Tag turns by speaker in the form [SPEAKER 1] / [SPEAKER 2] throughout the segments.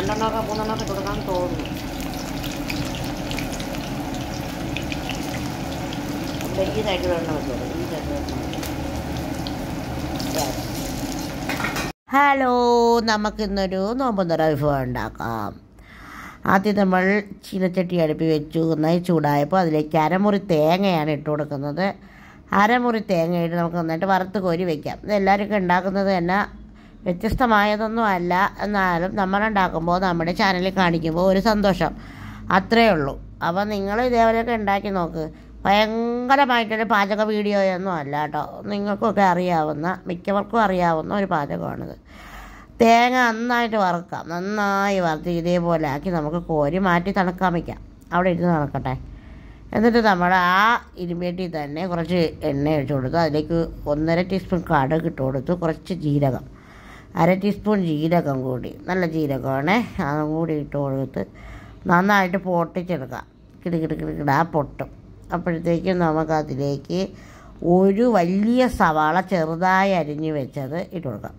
[SPEAKER 1] രണ്ടെണ്ണമൊക്കെ മൂന്നെണ്ണമൊക്കെ കൊടുക്കാൻ തോന്നുന്നു ഇവിടെ ഈ സൈഡിൽ എണ്ണ വെച്ചോളൂ ഈ സൈഡിൽ എണ്ണ ഹലോ നമുക്കിന്നൊരു നോമ്പുന്നറ വിഭവം ഉണ്ടാക്കാം ആദ്യം നമ്മൾ ചീനച്ചട്ടി അടുപ്പി വെച്ചു നന്നായി ചൂടായപ്പോൾ അതിലേക്ക് അരമുറി തേങ്ങയാണ് ഇട്ട് കൊടുക്കുന്നത് അരമുറി തേങ്ങ ഇട്ട് നമുക്ക് നന്നായിട്ട് വറുത്ത് കോരി വെക്കാം ഇത് എല്ലാവർക്കും ഉണ്ടാക്കുന്നത് തന്നെ വ്യത്യസ്തമായതൊന്നും അല്ല എന്നാലും നമ്മളുണ്ടാക്കുമ്പോൾ നമ്മുടെ ചാനലിൽ കാണിക്കുമ്പോൾ ഒരു സന്തോഷം അത്രയേ ഉള്ളൂ അപ്പോൾ നിങ്ങൾ ഇതേപോലെയൊക്കെ ഉണ്ടാക്കി നോക്ക് ഭയങ്കരമായിട്ടൊരു പാചക വീഡിയോയൊന്നും അല്ല കേട്ടോ നിങ്ങൾക്കൊക്കെ അറിയാവുന്ന മിക്കവർക്കും അറിയാവുന്ന ഒരു പാചകമാണിത് തേങ്ങ നന്നായിട്ട് വറുക്കാം നന്നായി വറുത്ത് ഇതേപോലെ ആക്കി നമുക്ക് കോരി മാറ്റി തണുക്കാൻ വയ്ക്കാം അവിടെ ഇരുന്ന് തണുക്കട്ടെ എന്നിട്ട് നമ്മൾ ആ ഇരുമ്പേട്ടിൽ തന്നെ കുറച്ച് എണ്ണ ഒഴിച്ച് കൊടുത്തു അതിലേക്ക് ഒന്നര ടീസ്പൂൺ കടുക് ഇട്ട് കൊടുത്തു കുറച്ച് ജീരകം അര ടീസ്പൂൺ ജീരകം കൂടി നല്ല ജീരകമാണേ അതും കൂടി ഇട്ട് കൊടുത്ത് നന്നായിട്ട് പൊട്ടിച്ചെടുക്കാം കിട കിട കിട പൊട്ടും അപ്പോഴത്തേക്കും നമുക്കതിലേക്ക് ഒരു വലിയ സവാള ചെറുതായി അരിഞ്ഞ് വെച്ചത് ഇട്ട് കൊടുക്കാം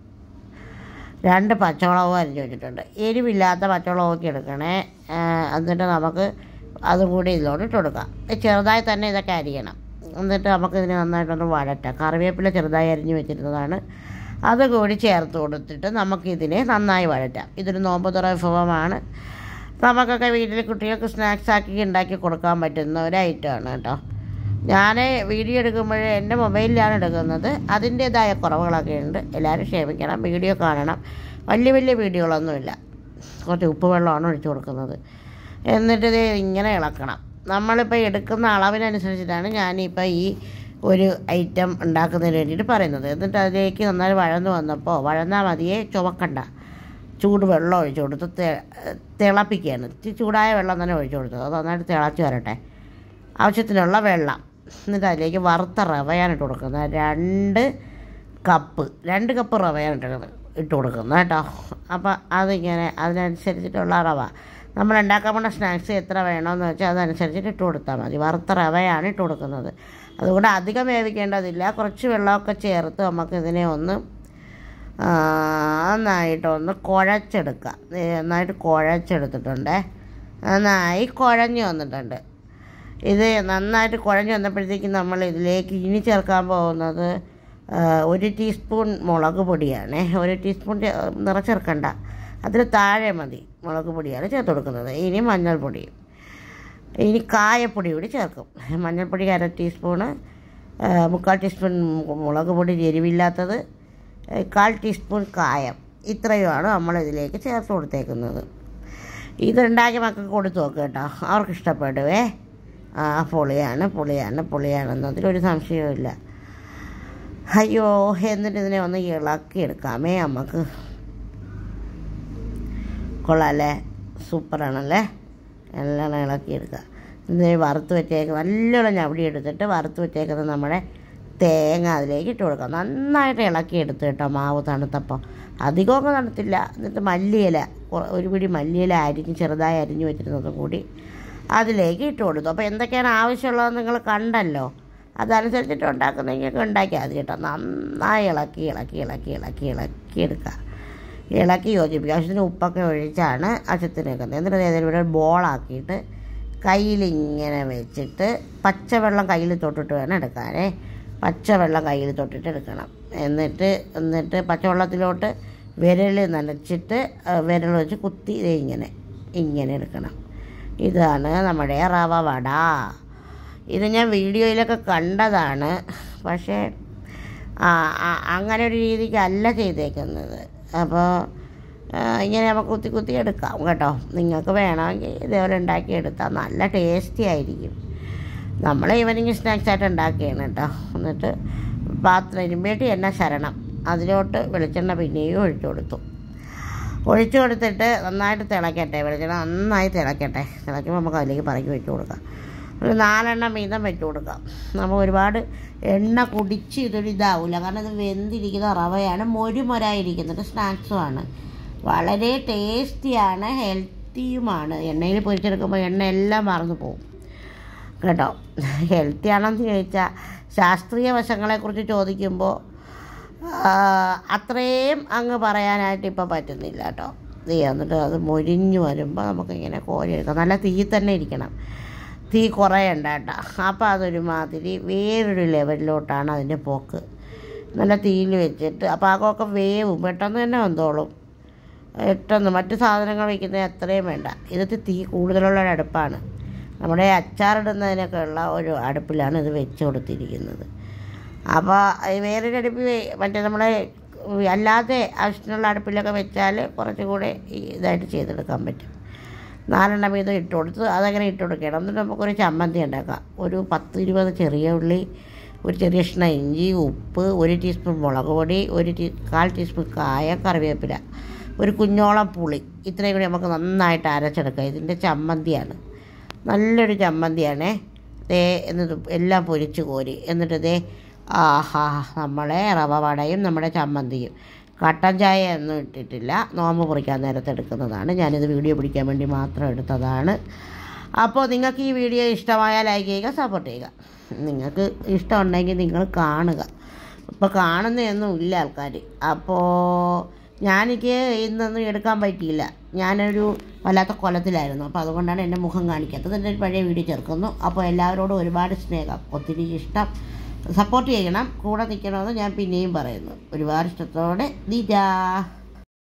[SPEAKER 1] രണ്ട് പച്ചമുളകും അരിഞ്ഞ് വെച്ചിട്ടുണ്ട് എരിവില്ലാത്ത പച്ചമുളകൊക്കെ എടുക്കണേ ആ, എന്നിട്ട് നമുക്ക് അതും കൂടി ഇതിലോട്ട് ഇട്ട് കൊടുക്കാം ചെറുതായി തന്നെ ഇതൊക്കെ അരിയണം എന്നിട്ട് നമുക്ക് ഇതിന് നന്നായിട്ടൊന്ന് വഴറ്റാം കറിവേപ്പില ചെറുതായി അരിഞ്ഞ് വെച്ചിരുന്നതാണ് അത് കൂടി ചേർത്ത് കൊടുത്തിട്ട് നമുക്കിതിനെ നന്നായി വഴറ്റാം ഇതൊരു നോമ്പ് തുറ വിഭവമാണ് നമുക്കൊക്കെ വീട്ടിൽ കുട്ടികൾക്ക് സ്നാക്സ് ആക്കി ഉണ്ടാക്കി കൊടുക്കാൻ പറ്റുന്ന ഒരു ഐറ്റമാണ് കേട്ടോ ഞാൻ വീഡിയോ എടുക്കുമ്പോൾ എൻ്റെ മൊബൈലിലാണ് എടുക്കുന്നത് അതിൻ്റേതായ കുറവുകളൊക്കെ ഉണ്ട് എല്ലാവരും ക്ഷമിക്കണം വീഡിയോ കാണണം വലിയ വലിയ വീഡിയോകളൊന്നുമില്ല കുറച്ച് ഉപ്പ് വെള്ളമാണ് ഒഴിച്ചു കൊടുക്കുന്നത് എന്നിട്ട് ഇത് ഇങ്ങനെ ഇളക്കണം നമ്മളിപ്പോൾ എടുക്കുന്ന അളവിനനുസരിച്ചിട്ടാണ് ഞാനിപ്പോൾ ഈ ഒരു ഐറ്റം ഉണ്ടാക്കുന്നതിന് വേണ്ടിയിട്ട് പറയുന്നത് എന്നിട്ട് അതിലേക്ക് നന്നായി വഴന്ന് വന്നപ്പോൾ വഴന്നാൽ മതിയെ ചുവക്കണ്ട ചൂട് വെള്ളം ഒഴിച്ചു കൊടുത്ത് തെ- തിളപ്പിക്കുകയാണ് ഇച്ചിരി ചൂടായ വെള്ളം തന്നെ ഒഴിച്ചു കൊടുത്തത് അത് നന്നായിട്ട് തിളച്ച് വരട്ടെ ആവശ്യത്തിനുള്ള വെള്ളം എന്നിട്ട് അതിലേക്ക് വറുത്ത റവയാണ് ഇട്ട് കൊടുക്കുന്നത് രണ്ട് കപ്പ് രണ്ട് കപ്പ് റവയാണ് ഇട്ട് ഇട്ട് കൊടുക്കുന്നത് കേട്ടോ അപ്പോൾ അതിങ്ങനെ അതിനനുസരിച്ചിട്ടുള്ള റവ നമ്മൾ ഉണ്ടാക്കാൻ പോണ സ്നാക്സ് എത്ര വേണമെന്ന് വെച്ചാൽ അതനുസരിച്ചിട്ട് ഇട്ട് കൊടുത്താൽ മതി വറുത്ത റവയാണ് ഇട്ട് കൊടുക്കുന്നത് അതുകൊണ്ട് അധികം വേവിക്കേണ്ടതില്ല കുറച്ച് വെള്ളമൊക്കെ ചേർത്ത് നമുക്ക് ഇതിനെ ഒന്ന് ആ, നന്നായിട്ടൊന്ന് കുഴച്ചെടുക്കാം ദേ നന്നായിട്ട് കുഴച്ചെടുത്തിട്ടുണ്ട് നന്നായി കുഴഞ്ഞു വന്നിട്ടുണ്ട് ഇത് നന്നായിട്ട് കുഴഞ്ഞു വന്നപ്പോഴത്തേക്കും നമ്മൾ ഇതിലേക്ക് ഇനി ചേർക്കാൻ പോകുന്നത് ആ, ഒരു ടീസ്പൂൺ മുളക് പൊടിയാണ് ഒരു ടീസ്പൂൺ ചേ- നിറച്ചേർക്കണ്ട അതിൽ താഴെ മതി മുളക് പൊടിയാണ് ചേർത്ത് കൊടുക്കുന്നത് ഇനി മഞ്ഞൾപ്പൊടി ഇനി കായപ്പൊടി കൂടി ചേർക്കും മഞ്ഞൾപ്പൊടി അര ടീസ്പൂണ് ആ, മുക്കാൽ ടീസ്പൂൺ മു- മുളക് പൊടി എരിവില്ലാത്തത് ആ, കാൽ ടീസ്പൂൺ കായം ഇത്രയുമാണ് നമ്മൾ ഇതിലേക്ക് ചേർത്ത് കൊടുത്തേക്കുന്നത് ഇതുണ്ടാക്കി മക്കൾക്ക് കൊടുത്തു നോക്കുക കേട്ടോ അവർക്ക് ഇഷ്ടപ്പെടുവേ ആ പൊളിയാണ് പൊളിയാണ് പൊളിയാണെന്നതിലൊരു സംശയവുമില്ല അയ്യോ എന്നിട്ട് ഇതിനെ ഒന്ന് ഇളക്കി എടുക്കാമേ നമുക്ക് കൊള്ളാമല്ലേ സൂപ്പറാണല്ലേ എല്ലാം ഇളക്കിയെടുക്കുക ഇത് വറുത്ത് വെച്ചേക്ക് നല്ലോണം ഞവടി എടുത്തിട്ട് വറുത്ത് വെച്ചേക്കുന്നത് നമ്മുടെ തേങ്ങ അതിലേക്ക് ഇട്ട് കൊടുക്കാം നന്നായിട്ട് ഇളക്കി എടുത്ത് കേട്ടോ മാവ് തണുത്തപ്പോൾ അധികമൊക്കെ തണുത്തില്ല എന്നിട്ട് മല്ലിയില കൊ- ഒരു പിടി മല്ലിയില അരിഞ്ഞ് ചെറുതായി അരിഞ്ഞ് വെച്ചിരുന്നത് കൂടി അതിലേക്ക് ഇട്ട് കൊടുത്തു അപ്പോൾ എന്തൊക്കെയാണ് ആവശ്യമുള്ളതെന്ന് നിങ്ങൾ കണ്ടല്ലോ അതനുസരിച്ചിട്ട് ഉണ്ടാക്കുന്നെങ്കിൽ ഉണ്ടാക്കിയാൽ മതി കേട്ടോ നന്നായി ഇളക്കി ഇളക്കി ഇളക്കി ഇളക്കി ഇളക്കി എടുക്കുക ഇളക്കി യോജിപ്പിക്കുക ആവശ്യത്തിന് ഉപ്പൊക്കെ ഒഴിച്ചാണ് ആവശ്യത്തിന് വെക്കുന്നത് എന്നിട്ട് ഏതെങ്കിലും ഇവിടെ ബോളാക്കിയിട്ട് കയ്യിൽ ഇങ്ങനെ വെച്ചിട്ട് പച്ചവെള്ളം കയ്യിൽ തൊട്ടിട്ട് വേണം എടുക്കാനേ പച്ചവെള്ളം കയ്യിൽ തൊട്ടിട്ട് എടുക്കണം എന്നിട്ട് എന്നിട്ട് പച്ചവെള്ളത്തിലോട്ട് വിരൽ നനച്ചിട്ട് ആ, വിരൽ വെച്ച് കുത്തി ദേ ഇങ്ങനെ ഇങ്ങനെ എടുക്കണം ഇതാണ് നമ്മുടെ റവ വട ഇത് ഞാൻ വീഡിയോയിലൊക്കെ കണ്ടതാണ് പക്ഷേ ആ, ആ, അങ്ങനെ ഒരു രീതിക്കല്ല ചെയ്തേക്കുന്നത് അപ്പോൾ ഇങ്ങനെ നമുക്ക് കുത്തി കുത്തി എടുക്കാം കേട്ടോ നിങ്ങൾക്ക് വേണമെങ്കിൽ ഇതേപോലെ ഉണ്ടാക്കി എടുത്താൽ നല്ല ടേസ്റ്റി ആയിരിക്കും നമ്മൾ ഈവനിങ് സ്നാക്സ് ആയിട്ട് ഉണ്ടാക്കിയാണ് കേട്ടോ എന്നിട്ട് പാത്രം ഇരുമ്പേട്ടി എണ്ണ ശരണം അതിലോട്ട് വെളിച്ചെണ്ണ പിന്നെയും ഒഴിച്ചു കൊടുത്തു ഒഴിച്ചു കൊടുത്തിട്ട് നന്നായിട്ട് തിളക്കട്ടെ വെളിച്ചെണ്ണ നന്നായി തിളക്കട്ടെ തിളയ്ക്കുമ്പോൾ നമുക്ക് അതിലേക്ക് പറക്കി വെച്ച് കൊടുക്കാം ഒരു നാലെണ്ണം വീതം വെച്ച് കൊടുക്കാം നമ്മൾ ഒരുപാട് എണ്ണ കുടിച്ച് ഇതൊരു ഇതാവില്ല കാരണം ഇത് വെന്തിരിക്കുന്ന റവയാണ് മൊരുമൊരായിരിക്കുന്നത് സ്നാക്സുമാണ് വളരെ ടേസ്റ്റിയാണ് ഹെൽത്തിയുമാണ് എണ്ണയിൽ പൊരിച്ചെടുക്കുമ്പോൾ എണ്ണ എല്ലാം മറന്നു പോകും കേട്ടോ ഹെൽത്തി ആണെന്ന് ചോദിച്ചാൽ ശാസ്ത്രീയ വശങ്ങളെക്കുറിച്ച് ചോദിക്കുമ്പോൾ ആ, അത്രയും അങ്ങ് പറയാനായിട്ട് ഇപ്പോൾ പറ്റുന്നില്ല കേട്ടോ തീ എന്നിട്ട് അത് മൊരിഞ്ഞ് വരുമ്പോൾ നമുക്കിങ്ങനെ കോരിയെടുക്കാം നല്ല തീ തന്നെ ഇരിക്കണം തീ കുറയണ്ട കേട്ടോ അപ്പോൾ അതൊരുമാതിരി വേറൊരു ലെവലിലോട്ടാണ് അതിൻ്റെ പോക്ക് നല്ല തീയിൽ വെച്ചിട്ട് അപ്പോൾ ആകമൊക്കെ വേവും പെട്ടെന്ന് തന്നെ വന്നോളും പെട്ടെന്ന് മറ്റു സാധനങ്ങൾ വയ്ക്കുന്നത് അത്രയും വേണ്ട ഇത് തീ കൂടുതലുള്ള ഒരു അടുപ്പാണ് നമ്മുടെ അച്ചാറിടുന്നതിനൊക്കെ ഉള്ള ഒരു അടുപ്പിലാണ് ഇത് വെച്ച് കൊടുത്തിരിക്കുന്നത് അപ്പോൾ വേറൊരു അടുപ്പിൽ വെ- മറ്റേ നമ്മളെ അല്ലാതെ ആവശ്യത്തിനുള്ള അടുപ്പിലൊക്കെ വെച്ചാൽ കുറച്ചുകൂടെ ഇതായിട്ട് ചെയ്തെടുക്കാൻ പറ്റും നാലെണ്ണം വീതം ഇട്ട് കൊടുത്ത് അതങ്ങനെ ഇട്ട് കൊടുക്കണം എന്നിട്ട് നമുക്കൊരു ചമ്മന്തി ഉണ്ടാക്കാം ഒരു പത്ത് ഇരുപത് ചെറിയ ഉള്ളി ഒരു ചെറിയ കഷ്ണം ഇഞ്ചി ഉപ്പ് ഒരു ടീസ്പൂൺ മുളക് പൊടി ഒരു ടീ കാൽ ടീസ്പൂൺ കായം കറിവേപ്പില ഒരു കുഞ്ഞോളം പുളി ഇത്രയും കൂടി നമുക്ക് നന്നായിട്ട് അരച്ചെടുക്കാം ഇതിൻ്റെ ചമ്മന്തിയാണ് നല്ലൊരു ചമ്മന്തിയാണേ ദേ എന്നിട്ട് എല്ലാം പൊരിച്ച് കോരി എന്നിട്ട് ദേ ആഹാ നമ്മളെ റവ വടയും നമ്മുടെ ചമ്മന്തിയും കട്ടൻ ചായ ഒന്നും ഇട്ടിട്ടില്ല നോമ്പ് മുറിക്കാൻ നേരത്തെ എടുക്കുന്നതാണ് ഞാനിത് വീഡിയോ പിടിക്കാൻ വേണ്ടി മാത്രം എടുത്തതാണ് അപ്പോൾ നിങ്ങൾക്ക് ഈ വീഡിയോ ഇഷ്ടമായാൽ ലൈക്ക് ചെയ്യുക സപ്പോർട്ട് ചെയ്യുക നിങ്ങൾക്ക് ഇഷ്ടമുണ്ടെങ്കിൽ നിങ്ങൾ കാണുക ഇപ്പോൾ കാണുന്നതൊന്നും ഇല്ല ആൾക്കാർ അപ്പോൾ ഞാനെനിക്ക് ഇന്നൊന്നും എടുക്കാൻ പറ്റിയില്ല ഞാനൊരു വല്ലാത്ത കൊലത്തിലായിരുന്നു അപ്പോൾ അതുകൊണ്ടാണ് എൻ്റെ മുഖം കാണിക്കാത്തത് എൻ്റെ ഒരു പഴയ വീഡിയോ ചേർക്കുന്നു അപ്പോൾ എല്ലാവരോടും ഒരുപാട് സ്നേഹം ഒത്തിരി ഇഷ്ടം സപ്പോർട്ട് ചെയ്യണം കൂടെ നിൽക്കണമെന്ന് ഞാൻ പിന്നെയും പറയുന്നു ഒരുപാട് ഇഷ്ടത്തോടെ നിജാ